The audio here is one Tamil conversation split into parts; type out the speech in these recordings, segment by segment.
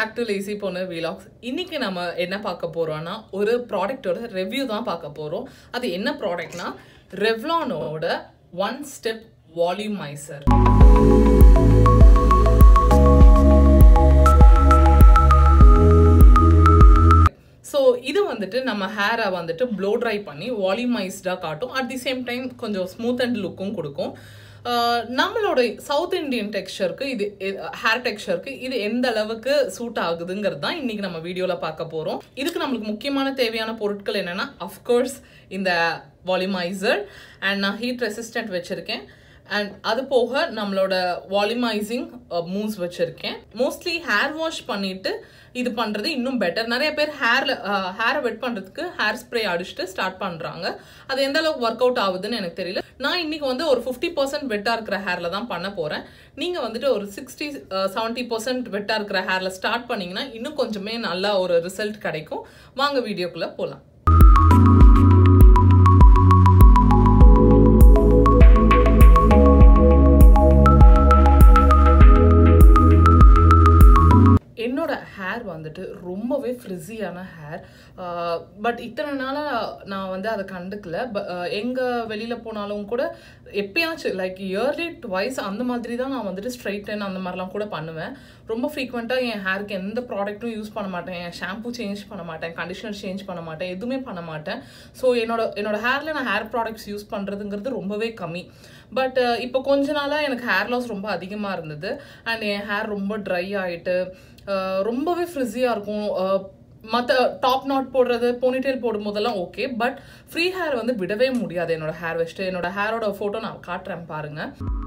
பேக் டு லேசி பொண்ணு விலாக்ஸ் இன்னைக்கு நம்ம என்ன பார்க்க போறோம்னா ஒரு ப்ராடக்ட்டோட ரிவ்யூ தான் பார்க்க போறோம் அது என்ன ப்ராடக்ட்னா ரெவ்லானோட ஒன் ஸ்டெப் வால்யூமைசர் ஸோ இது வந்துட்டு நம்ம ஹேரை வந்துட்டு ப்ளோ ட்ரை பண்ணி வால்யூமைஸ்டாக காட்டும் அட் தி சேம் டைம் கொஞ்சம் ஸ்மூத் அண்ட் லுக்கும் கொடுக்கும் ஆஹ் நம்மளோட சவுத் இந்தியன் டெக்ஸ்சருக்கு இது ஹேர் டெக்ஸ்சருக்கு இது எந்த அளவுக்கு சூட் ஆகுதுங்கிறது தான் இன்னைக்கு நம்ம வீடியோவில் பார்க்க போகிறோம் இதுக்கு நம்மளுக்கு முக்கியமான தேவையான பொருட்கள் என்னென்னா அஃப்கோர்ஸ் இந்த வால்யூமைசர் அண்ட் நான் ஹீட் ரெசிஸ்டன்ட் வச்சுருக்கேன் அண்ட் அது போக நம்மளோட வால்யூமைசிங் மூவ்ஸ் வச்சுருக்கேன் மோஸ்ட்லி ஹேர் வாஷ் பண்ணிட்டு இது பண்ணுறது இன்னும் பெட்டர் நிறைய பேர் ஹேரில் ஹேரை வெட் பண்ணுறதுக்கு ஹேர் ஸ்ப்ரே அடிச்சுட்டு ஸ்டார்ட் பண்ணுறாங்க அது எந்த அளவுக்கு ஒர்க் அவுட் ஆகுதுன்னு எனக்கு தெரியல நான் இன்னைக்கு வந்து ஒரு ஃபிஃப்டி பர்சன்ட் வெட்டாக இருக்கிற ஹேரில் தான் பண்ண போகிறேன் நீங்கள் வந்துட்டு ஒரு சிக்ஸ்டி செவன்ட்டி பர்சன்ட் வெட்டாக இருக்கிற ஹேரில் ஸ்டார்ட் பண்ணிங்கன்னா இன்னும் கொஞ்சமே நல்லா ஒரு ரிசல்ட் கிடைக்கும் வாங்க வீடியோக்குள்ளே போகலாம் என்னோட ஹேர் வந்துட்டு ரொம்பவே ஃப்ரிஸியான ஹேர் பட் இத்தனை நாளாக நான் வந்து அதை கண்டுக்கல எங்கே வெளியில் போனாலும் கூட எப்பயாச்சும் லைக் இயர்லி ட்வைஸ் அந்த மாதிரி தான் நான் வந்துட்டு ஸ்ட்ரைட்டன் அந்த மாதிரிலாம் கூட பண்ணுவேன் ரொம்ப ஃப்ரீக்வெண்ட்டாக என் ஹேருக்கு எந்த ப்ராடக்ட்டும் யூஸ் பண்ண மாட்டேன் என் ஷாம்பு சேஞ்ச் பண்ண மாட்டேன் கண்டிஷனர் சேஞ்ச் பண்ண மாட்டேன் எதுவுமே பண்ண மாட்டேன் ஸோ என்னோட என்னோட ஹேரில் நான் ஹேர் ப்ராடக்ட்ஸ் யூஸ் பண்ணுறதுங்கிறது ரொம்பவே கம்மி பட் இப்போ கொஞ்ச நாளாக எனக்கு ஹேர் லாஸ் ரொம்ப அதிகமாக இருந்தது அண்ட் என் ஹேர் ரொம்ப ட்ரை ஆகிட்டு ரொம்பவே ஃப்ரிஸியாக இருக்கும் மற்ற டாப் நாட் போடுறது போனிடெயில் போடும் போதெல்லாம் ஓகே பட் ஃப்ரீ ஹேர் வந்து விடவே முடியாது என்னோட ஹேர் வச்சுட்டு என்னோட ஹேரோட ஃபோட்டோ நான் காட்டுறேன் பாருங்க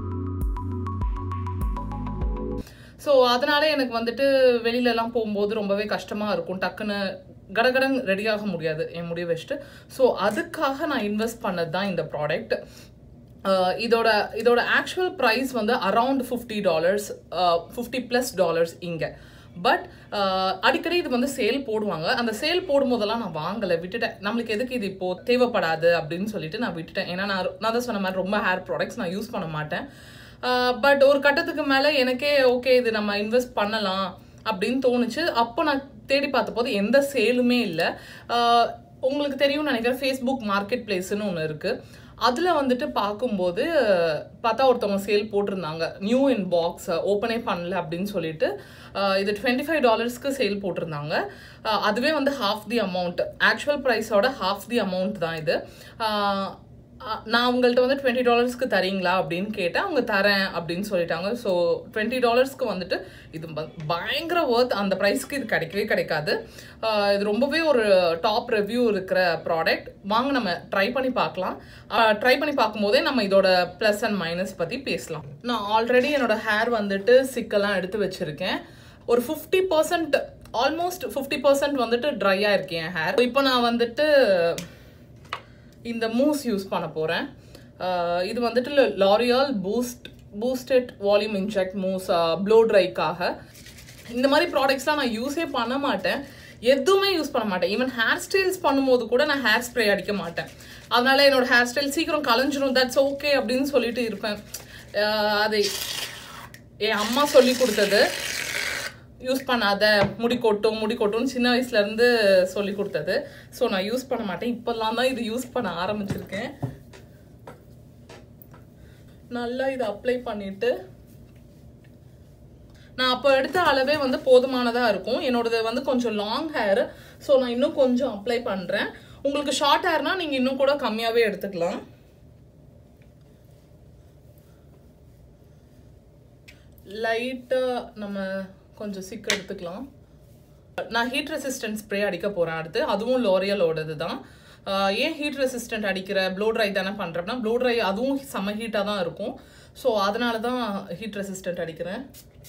ஸோ அதனால எனக்கு வந்துட்டு வெளியிலலாம் போகும்போது ரொம்பவே கஷ்டமாக இருக்கும் டக்குன்னு கடகடன் ரெடியாக முடியாது என் முடிவு வச்சுட்டு ஸோ அதுக்காக நான் இன்வெஸ்ட் பண்ணது தான் இந்த ப்ராடக்ட் இதோட இதோட ஆக்சுவல் ப்ரைஸ் வந்து around fifty dollars fifty plus dollars இங்கே பட் அடிக்கடி இது வந்து சேல் போடுவாங்க அந்த சேல் போடும்போதெல்லாம் நான் வாங்கலை விட்டுட்டேன் நம்மளுக்கு எதுக்கு இது இப்போ தேவைப்படாது அப்படின்னு சொல்லிட்டு நான் விட்டுட்டேன் ஏன்னா நான் நான் தான் சொன்ன மாதிரி ரொம்ப ஹேர் ப்ராடக்ட்ஸ் நான் யூஸ் பண்ண மாட்டேன் பட் ஒரு கட்டத்துக்கு மேலே எனக்கே ஓகே இது நம்ம இன்வெஸ்ட் பண்ணலாம் அப்படின்னு தோணுச்சு அப்போ நான் தேடி பார்த்த போது எந்த சேலுமே இல்லை உங்களுக்கு தெரியும்னு நினைக்கிறேன் ஃபேஸ்புக் மார்க்கெட் பிளேஸ்னு ஒன்று இருக்குது அதில் வந்துட்டு பார்க்கும்போது பார்த்தா ஒருத்தவங்க சேல் போட்டிருந்தாங்க நியூ இன் பாக்ஸ் ஓப்பனே பண்ணல அப்படின்னு சொல்லிட்டு இது டுவெண்ட்டி ஃபைவ் டாலர்ஸ்க்கு சேல் போட்டிருந்தாங்க அதுவே வந்து ஹாஃப் தி அமௌண்ட் ஆக்சுவல் ப்ரைஸோட ஹாஃப் தி அமௌண்ட் தான் இது நான் உங்கள்கிட்ட வந்து டுவெண்ட்டி டாலர்ஸ்க்கு தரீங்களா அப்படின்னு கேட்டேன் அவங்க தரேன் அப்படின்னு சொல்லிட்டாங்க ஸோ டுவெண்ட்டி டாலர்ஸ்க்கு வந்துட்டு இது பயங்கர ஒர்த் அந்த ப்ரைஸ்க்கு இது கிடைக்கவே கிடைக்காது இது ரொம்பவே ஒரு டாப் ரிவ்யூ இருக்கிற ப்ராடக்ட் வாங்க நம்ம ட்ரை பண்ணி பார்க்கலாம் ட்ரை பண்ணி பார்க்கும்போதே நம்ம இதோட ப்ளஸ் அண்ட் மைனஸ் பற்றி பேசலாம் நான் ஆல்ரெடி என்னோட ஹேர் வந்துட்டு சிக்கெல்லாம் எடுத்து வச்சுருக்கேன் ஒரு fifty percent almost fifty percent வந்துட்டு ட்ரையாக இருக்கேன் என் ஹேர் இப்போ நான் வந்துட்டு இந்த மூஸ் யூஸ் பண்ண போகிறேன் இது வந்துட்டு லாரியால் boost boosted volume inject mousse blow ட்ரைக்காக இந்த மாதிரி ப்ராடக்ட்ஸ்லாம் நான் யூஸே பண்ண மாட்டேன் எதுவுமே யூஸ் பண்ண மாட்டேன் ஈவன் ஹேர் ஸ்டைல்ஸ் பண்ணும்போது கூட நான் ஹேர் ஸ்ப்ரே அடிக்க மாட்டேன் அதனால என்னோட ஹேர் ஸ்டைல் சீக்கிரம் கலைஞ்சிரும் தட்ஸ் ஓகே அப்படின்னு சொல்லிட்டு இருப்பேன் அது என் அம்மா சொல்லி கொடுத்தது யூஸ் பண்ணாத முடி கொட்டும் முடி கொட்டும்னு சின்ன வயசுலேருந்து சொல்லி கொடுத்தது ஸோ நான் யூஸ் பண்ண மாட்டேன் இப்போல்லாம் தான் இது யூஸ் பண்ண ஆரம்பிச்சிருக்கேன் நல்லா இதை அப்ளை பண்ணிட்டு நான் அப்போ எடுத்த அளவே வந்து போதுமானதாக இருக்கும் என்னோடது வந்து கொஞ்சம் லாங் ஹேர் ஸோ நான் இன்னும் கொஞ்சம் அப்ளை பண்ணுறேன் உங்களுக்கு ஷார்ட் ஹேர்னா நீங்கள் இன்னும் கூட கம்மியாகவே எடுத்துக்கலாம் லைட்டாக நம்ம கொஞ்சம் சிக்கு எடுத்துக்கலாம் நான் ஹீட் ரெசிஸ்டன்ட் ஸ்ப்ரே அடிக்க போகிறேன் அடுத்து அதுவும் லோரியலோடது தான் ஏன் ஹீட் ரெசிஸ்டன்ட் அடிக்கிற ப்ளோ ட்ரை தானே பண்ணுறேன்னா ப்ளோ ட்ரை அதுவும் செம்ம ஹீட்டாக தான் இருக்கும் ஸோ அதனால தான் ஹீட் ரெசிஸ்டன்ட் அடிக்கிறேன்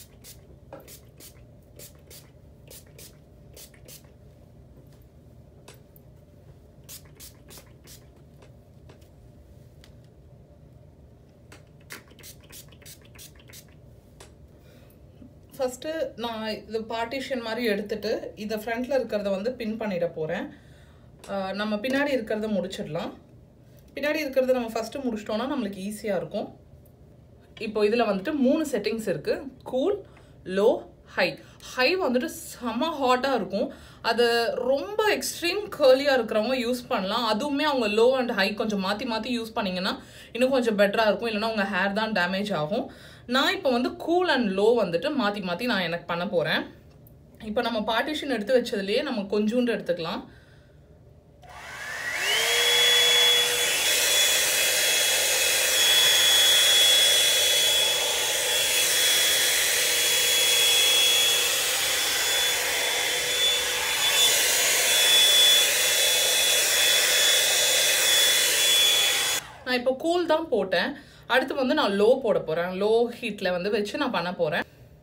ஃபஸ்ட்டு நான் இது பார்ட்டிஷன் மாதிரி எடுத்துட்டு இதை ஃப்ரண்ட்டில் இருக்கிறத வந்து பின் பண்ணிட போகிறேன் நம்ம பின்னாடி இருக்கிறத முடிச்சிடலாம் பின்னாடி இருக்கிறத நம்ம ஃபஸ்ட்டு முடிச்சிட்டோன்னா நம்மளுக்கு ஈஸியாக இருக்கும் இப்போ இதில் வந்துட்டு மூணு செட்டிங்ஸ் இருக்குது கூல் லோ ஹை ஹை வந்துட்டு செம ஹாட்டாக இருக்கும் அது ரொம்ப எக்ஸ்ட்ரீம் கேர்லியாக இருக்கிறவங்க யூஸ் பண்ணலாம் அதுவுமே அவங்க லோ அண்ட் ஹை கொஞ்சம் மாற்றி மாற்றி யூஸ் பண்ணிங்கன்னா இன்னும் கொஞ்சம் பெட்டராக இருக்கும் இல்லைன்னா உங்கள் ஹேர் தான் டேமேஜ் ஆகும் நான் இப்போ வந்து கூல் அண்ட் லோ வந்துட்டு மாற்றி மாற்றி நான் எனக்கு பண்ண போகிறேன் இப்போ நம்ம பார்ட்டிஷன் எடுத்து வச்சதுலேயே நம்ம கொஞ்சோண்டு எடுத்துக்கலாம் நான் இப்போ கூல் தான் போட்டேன் அடுத்து வந்து நான் லோ போட போகிறேன் லோ ஹீட்டில் வந்து வச்சு நான் பண்ண போகிறேன்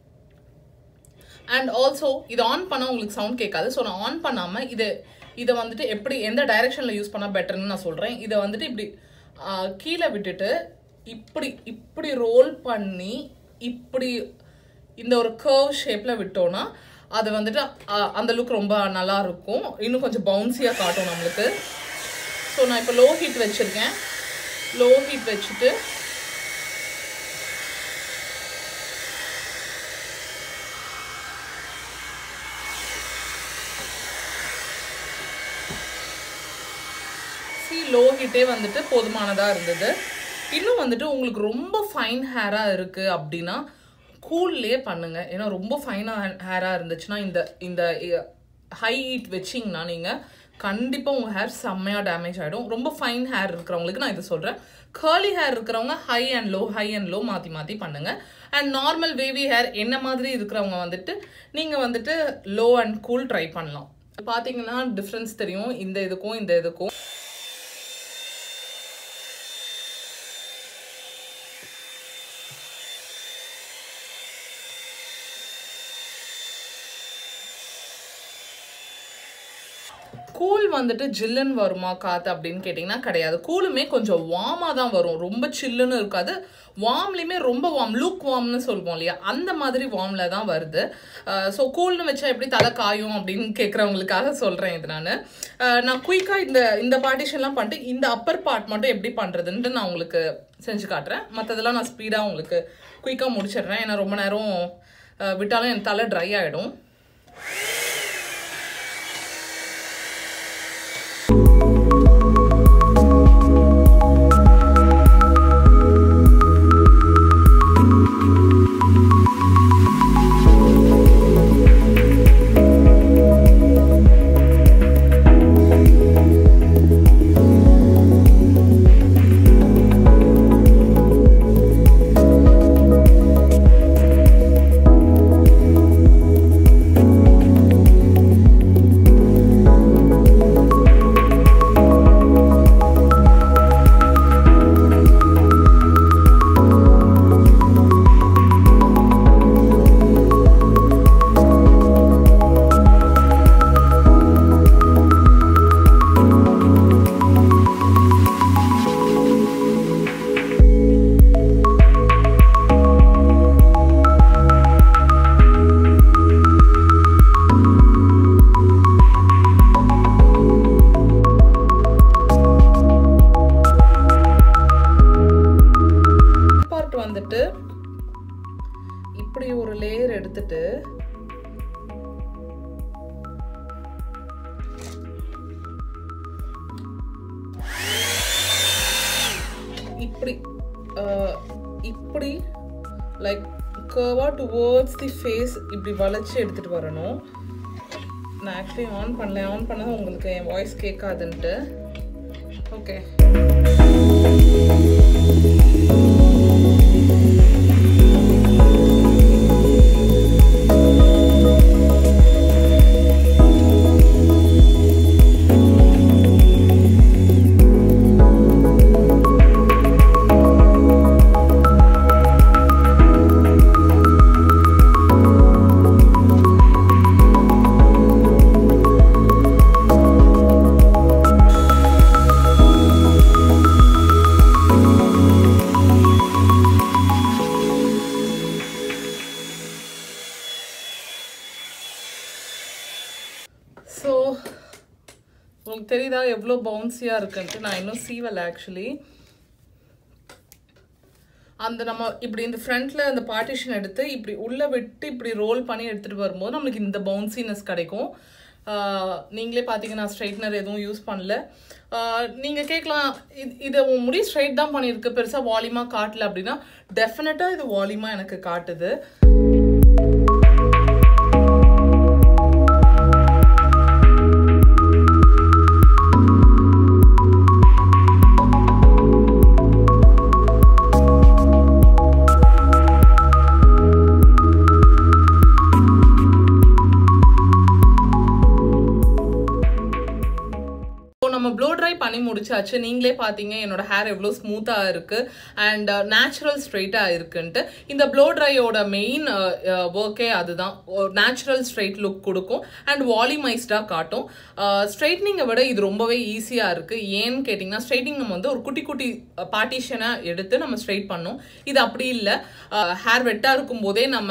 அண்ட் ஆல்சோ இது ஆன் பண்ணால் உங்களுக்கு சவுண்ட் கேட்காது ஸோ நான் ஆன் பண்ணாமல் இது இதை வந்துட்டு எப்படி எந்த டைரெக்ஷனில் யூஸ் பண்ணால் பெட்டர்னு நான் சொல்கிறேன் இதை வந்துட்டு இப்படி ஆஹ், கீழே விட்டுட்டு இப்படி இப்படி ரோல் பண்ணி இப்படி இந்த ஒரு கர்வ் ஷேப்பில் விட்டோன்னா அது வந்துட்டு ஆஹ், அந்த லுக் ரொம்ப நல்லா இருக்கும் இன்னும் கொஞ்சம் பவுன்சியாக காட்டும் நம்மளுக்கு ஸோ நான் இப்போ லோ ஹீட் வச்சுருக்கேன் லோ ஹீட் வச்சுட்டு சி லோ ஹீட்டே வந்துட்டு போதுமானதாக இருந்தது இன்னும் வந்துட்டு உங்களுக்கு ரொம்ப ஃபைன் ஹேராக இருக்குது அப்படின்னா கூல்லே பண்ணுங்க ஏன்னா ரொம்ப ஃபைனாக ஹேராக இருந்துச்சுன்னா இந்த இந்த ஹை ஹீட் வச்சிங்கன்னா நீங்கள் கண்டிப்பாக உங்கள் ஹேர் செம்மையாக டேமேஜ் ஆகிடும் ரொம்ப ஃபைன் ஹேர் இருக்கிறவங்களுக்கு நான் இதை சொல்கிறேன் கேர்லி ஹேர் இருக்கிறவங்க high and low high and low மாற்றி மாற்றி பண்ணுங்க அண்ட் நார்மல் வேவி ஹேர் என்ன மாதிரி இருக்கிறவங்க வந்துட்டு நீங்கள் வந்துட்டு லோ அண்ட் கூல் ட்ரை பண்ணலாம் பார்த்தீங்கன்னா டிஃப்ரென்ஸ் தெரியும் இந்த இதுக்கும் இந்த இதுக்கும் கூல் வந்துட்டு ஜில்லுன்னு வருமா காத்து அப்படின்னு கேட்டிங்கன்னா கிடையாது கூலுமே கொஞ்சம் வார்மாக தான் வரும் ரொம்ப சில்லுன்னு இருக்காது வார்ம்லேயுமே ரொம்ப வார்ம் லூக் வார்ம்னு சொல்லுவோம் இல்லையா அந்த மாதிரி வார்மில் தான் வருது ஸோ கூல்னு வச்சா எப்படி தலை காயும் அப்படின்னு கேட்குறவங்களுக்காக சொல்கிறேன் இது நான் நான் குயிக்காக இந்த இந்த பார்ட்டிஷன்லாம் பண்ணிட்டு இந்த அப்பர் பார்ட் மட்டும் எப்படி பண்ணுறதுன்ட்டு நான் உங்களுக்கு செஞ்சு காட்டுறேன் மற்றதெல்லாம் நான் ஸ்பீடாக உங்களுக்கு குயிக்காக முடிச்சிடுறேன் ஏன்னா ரொம்ப நேரம் அஹ், விட்டாலும் என் தலை ட்ரை ஆகிடும் பார்ட் வந்துட்டு இப்படி ஒரு லேயர் எடுத்துட்டு இப்படி அஹ், இப்படி லைக் கர்வா டுவோர்ட்ஸ் தி ஃபேஸ் இப்படி வளைச்சு எடுத்துட்டு வரணும் நான் ஆக்சுவலி ஆன் பண்ணல ஆன் பண்ணது உங்களுக்கு என் வாய்ஸ் கேட்காதுன்ட்டு ஓகே ஸோ உங்களுக்கு தெரியுதா எவ்வளோ பவுன்சியாக இருக்குன்ட்டு நான் இன்னும் சீவலை ஆக்சுவலி அந்த நம்ம இப்படி இந்த ஃப்ரண்ட்ல அந்த பார்ட்டிஷன் எடுத்து இப்படி உள்ள விட்டு இப்படி ரோல் பண்ணி எடுத்துட்டு வரும்போது நம்மளுக்கு இந்த பவுன்சினஸ் கிடைக்கும் ஆஹ் நீங்களே பார்த்தீங்கன்னா ஸ்ட்ரைட்னர் எதுவும் யூஸ் பண்ணல ஆஹ் நீங்க கேட்கலாம் இது இதை உன் முடி ஸ்ட்ரைட் தான் பண்ணியிருக்கு பெருசா வால்யூமா காட்டல அப்படின்னா டெஃபினட்டா இது வால்யூமா எனக்கு காட்டுது இப்போ நம்ம ப்ளோ ட்ரை பண்ணி முடிச்சாச்சு நீங்களே பார்த்தீங்க என்னோட ஹேர் எவ்வளோ ஸ்மூத்தாக இருக்கு அண்ட் நேச்சுரல் ஸ்ட்ரெயிட்டாக இருக்குன்ட்டு இந்த ப்ளோ ட்ரையோட மெயின் ஒர்க்கே அதுதான் ஒரு நேச்சுரல் ஸ்ட்ரெயிட் லுக் கொடுக்கும் அண்ட் வால்யூமைஸ்டாக காட்டும் ஸ்ட்ரைட்னிங்கை விட இது ரொம்பவே ஈஸியாக இருக்கு ஏன்னு கேட்டிங்கன்னா ஸ்ட்ரைட்டிங் நம்ம வந்து ஒரு குட்டி குட்டி பார்ட்டிஷனாக எடுத்து நம்ம ஸ்ட்ரைட் பண்ணோம் இது அப்படி இல்லை ஹேர் வெட்டாக இருக்கும் போதே நம்ம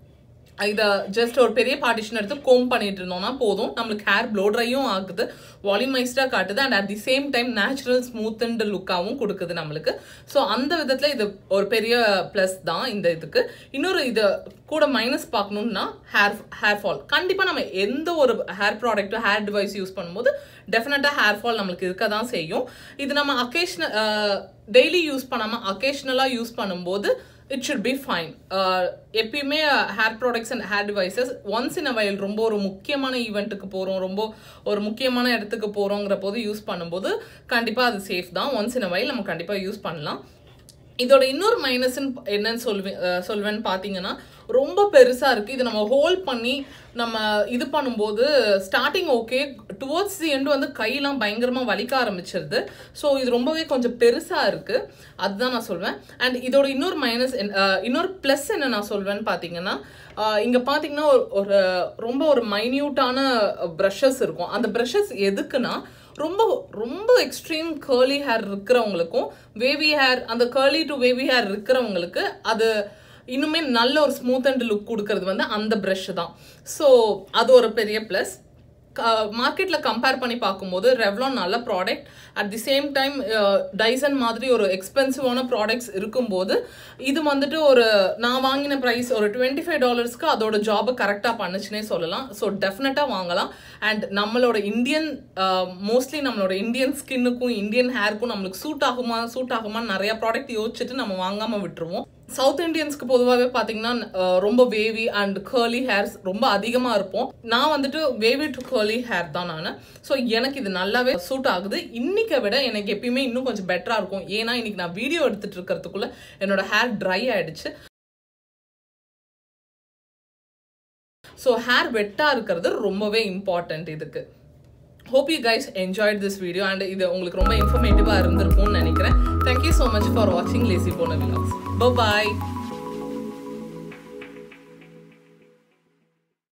இதை ஜஸ்ட் ஒரு பெரிய பார்ட்டிஷன் எடுத்து கோம் பண்ணிட்டு இருந்தோம்னா போதும் நம்மளுக்கு ஹேர் ப்ளோ ட்ரையும் ஆகுது வால்யூமைஸ்டாக காட்டுது and at the same time natural smooth and லுக்காகவும் கொடுக்குது நம்மளுக்கு ஸோ அந்த விதத்தில் இது ஒரு பெரிய ப்ளஸ் தான் இந்த இதுக்கு இன்னொரு இது கூட மைனஸ் பார்க்கணும்னா ஹேர் ஹேர் ஃபால் கண்டிப்பாக நம்ம எந்த ஒரு ஹேர் ப்ராடக்ட்டோ ஹேர் டிவைஸ் யூஸ் பண்ணும்போது டெஃபினட்டாக ஹேர் ஃபால் நம்மளுக்கு இருக்க தான் செய்யும் இது நம்ம அக்கேஷ்னல் டெய்லி யூஸ் பண்ணாமல் அக்கேஷ்னலாக யூஸ் பண்ணும்போது இட் ஷுட் பி ஃபைன் எப்பயுமே hair products and hair devices once in a while ரொம்ப ஒரு முக்கியமான ஈவெண்ட்டுக்கு போகிறோம் ரொம்ப ஒரு முக்கியமான இடத்துக்கு போகிறோங்கிற போது யூஸ் பண்ணும்போது கண்டிப்பாக அது சேஃப் தான் ஒன்ஸ் இன் அ வயல் நம்ம கண்டிப்பாக யூஸ் பண்ணலாம் இதோட இன்னொரு மைனஸ்ன்னு என்னன்னு சொல்வேன் அஹ் சொல்வேன்னு பார்த்தீங்கன்னா ரொம்ப பெருசாக இருக்குது இது நம்ம ஹோல்ட் பண்ணி நம்ம இது பண்ணும்போது starting okay towards the end வந்து கையெல்லாம் பயங்கரமாக வலிக்க ஆரம்பிச்சிருது ஸோ இது ரொம்பவே கொஞ்சம் பெருசாக இருக்குது அதுதான் நான் சொல்வேன் அண்ட் இதோட இன்னொரு மைனஸ் இன்னொரு ப்ளஸ் என்ன நான் சொல்வேன்னு பார்த்தீங்கன்னா இங்கே பார்த்தீங்கன்னா ஒரு ஒரு ரொம்ப ஒரு மைன்யூட்டான ப்ரஷஸ் இருக்கும் அந்த ப்ரஷஸ் எதுக்குன்னா ரொம்ப ரொம்ப எக்ஸ்ட்ரீம் கேர்லி ஹேர் இருக்கிறவங்களுக்கும் வேவி ஹேர் அந்த கேர்லி டு வேவி ஹேர் இருக்கிறவங்களுக்கு அது இன்னுமே நல்ல ஒரு ஸ்மூத் அண்ட் லுக் கொடுக்கறது வந்து அந்த ப்ரஷ் தான் ஸோ அது ஒரு பெரிய ப்ளஸ் மார்க்கெட்டில் கம்பேர் பண்ணி பார்க்கும்போது ரெவ்லான் நல்ல product at the same time Dyson மாதிரி ஒரு எக்ஸ்பென்சிவான ப்ராடக்ட்ஸ் இருக்கும்போது இது வந்துட்டு ஒரு நான் வாங்கின ப்ரைஸ் ஒரு டுவெண்ட்டி ஃபைவ் டாலர்ஸ்க்கு அதோட ஜாபை கரெக்டாக பண்ணுச்சுன்னே சொல்லலாம் ஸோ டெஃபினட்டாக வாங்கலாம் அண்ட் நம்மளோட இந்தியன் மோஸ்ட்லி நம்மளோட இந்தியன் ஸ்கின்னுக்கும் இந்தியன் ஹேருக்கும் நம்மளுக்கு சூட் ஆகுமா சூட் ஆகுமா நிறைய ப்ராடக்ட் யோசிச்சுட்டு நம்ம வாங்காமல் விட்டுருவோம் சவுத் இந்தியன்ஸ்க்கு பொதுவாகவே பார்த்தீங்கன்னா அஹ், ரொம்ப வேவி அண்ட் கேர்லி ஹேர்ஸ் ரொம்ப அதிகமாக இருப்போம் நான் வந்துட்டு வேவி டு கேர்லி ஹேர் தான் நான் ஸோ எனக்கு இது நல்லாவே சூட் ஆகுது இன்னைக்கை விட எனக்கு எப்பயுமே இன்னும் கொஞ்சம் பெட்டராக இருக்கும் ஏன்னா இன்னைக்கு நான் வீடியோ எடுத்துட்டு இருக்கிறதுக்குள்ள என்னோட ஹேர் ட்ரை ஆயிடுச்சு ஸோ ஹேர் வெட்டாக இருக்கிறது ரொம்பவே இம்பார்ட்டன்ட் இதுக்கு hope you guys enjoyed this video and இது உங்களுக்கு ரொம்ப இன்ஃபர்மேட்டிவாக இருந்திருக்கும்னு நினைக்கிறேன் தேங்க்யூ ஸோ மச் ஃபார் வாட்சிங் லேசி போன விலாக்ஸ் பாய்